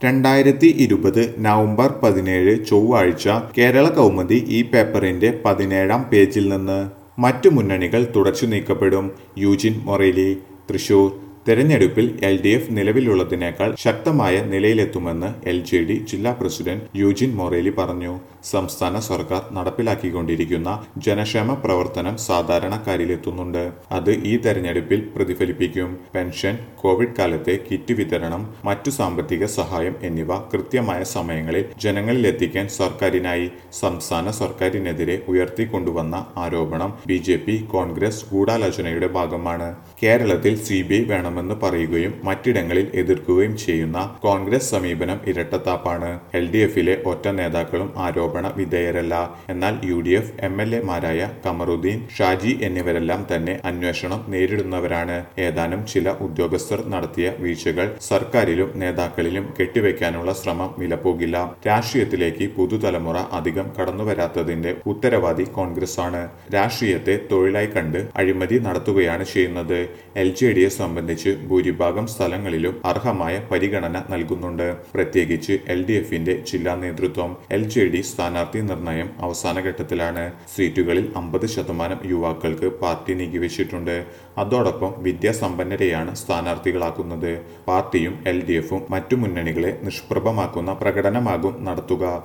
രണ്ടായിരത്തി ഇരുപത് നവംബർ പതിനേഴ് ചൊവ്വാഴ്ച കേരള കൗമുദി ഈ പേപ്പറിന്റെ പതിനേഴാം പേജിൽ നിന്ന് മറ്റു മുന്നണികൾ തുടച്ചു നീക്കപ്പെടും യൂജിൻ മൊറേലി തൃശൂർ തെരഞ്ഞെടുപ്പിൽ എൽ ഡി എഫ് നിലവിലുള്ളതിനേക്കാൾ ശക്തമായ നിലയിലെത്തുമെന്ന് എൽ ജെ ഡി ജില്ലാ പ്രസിഡന്റ് യൂജിൻ മൊറേലി പറഞ്ഞു സംസ്ഥാന സർക്കാർ നടപ്പിലാക്കിക്കൊണ്ടിരിക്കുന്ന ജനക്ഷേമ പ്രവർത്തനം സാധാരണക്കാരിലെത്തുന്നുണ്ട് അത് ഈ തെരഞ്ഞെടുപ്പിൽ പ്രതിഫലിപ്പിക്കും പെൻഷൻ കോവിഡ് കാലത്തെ കിറ്റ് വിതരണം മറ്റു സാമ്പത്തിക സഹായം എന്നിവ കൃത്യമായ സമയങ്ങളിൽ ജനങ്ങളിലെത്തിക്കാൻ സർക്കാരിനായി സംസ്ഥാന സർക്കാരിനെതിരെ ഉയർത്തിക്കൊണ്ടുവന്ന ആരോപണം ബി ജെ പി കോൺഗ്രസ് ഗൂഢാലോചനയുടെ ഭാഗമാണ് കേരളത്തിൽ സി ബി ഐ വേണമെന്ന് പറയുകയും മറ്റിടങ്ങളിൽ എതിർക്കുകയും ചെയ്യുന്ന കോൺഗ്രസ് സമീപനം ഇരട്ടത്താപ്പാണ് എൽ ഡി എഫിലെ ഒറ്റ നേതാക്കളും ആരോപണ വിധേയരല്ല എന്നാൽ U D F M L എമാരായ കമറുദ്ദീൻ ഷാജി എന്നിവരെല്ലാം തന്നെ അന്വേഷണം നേരിടുന്നവരാണ് ഏതാനും ചില ഉദ്യോഗസ്ഥർ നടത്തിയ വീഴ്ചകൾ സർക്കാരിലും നേതാക്കളിലും കെട്ടിവെക്കാനുള്ള ശ്രമം വിലപ്പോകില്ല രാഷ്ട്രീയത്തിലേക്ക് പുതുതലമുറ അധികം കടന്നുവരാത്തതിന്റെ ഉത്തരവാദി കോൺഗ്രസ് ആണ് രാഷ്ട്രീയത്തെ തൊഴിലായി കണ്ട് അഴിമതി നടത്തുകയാണ് ചെയ്യുന്നത് എൽ ജെ ഡിയെ സംബന്ധിച്ച് ഭൂരിഭാഗം സ്ഥലങ്ങളിലും അർഹമായ പരിഗണന നൽകുന്നുണ്ട് പ്രത്യേകിച്ച് എൽ ഡി എഫിന്റെ ജില്ലാ നേതൃത്വം എൽ ജെ ഡി സ്ഥാനാർത്ഥി നിർണയം അവസാന ഘട്ടത്തിലാണ് സീറ്റുകളിൽ അമ്പത് ശതമാനം യുവാക്കൾക്ക് പാർട്ടി നീക്കിവെച്ചിട്ടുണ്ട് അതോടൊപ്പം വിദ്യാസമ്പന്നരെയാണ് സ്ഥാനാർത്ഥികളാക്കുന്നത് പാർട്ടിയും എൽ ഡി എഫും മറ്റു മുന്നണികളെ നിഷ്പ്രഭമാക്കുന്ന പ്രകടനമാകും നടത്തുക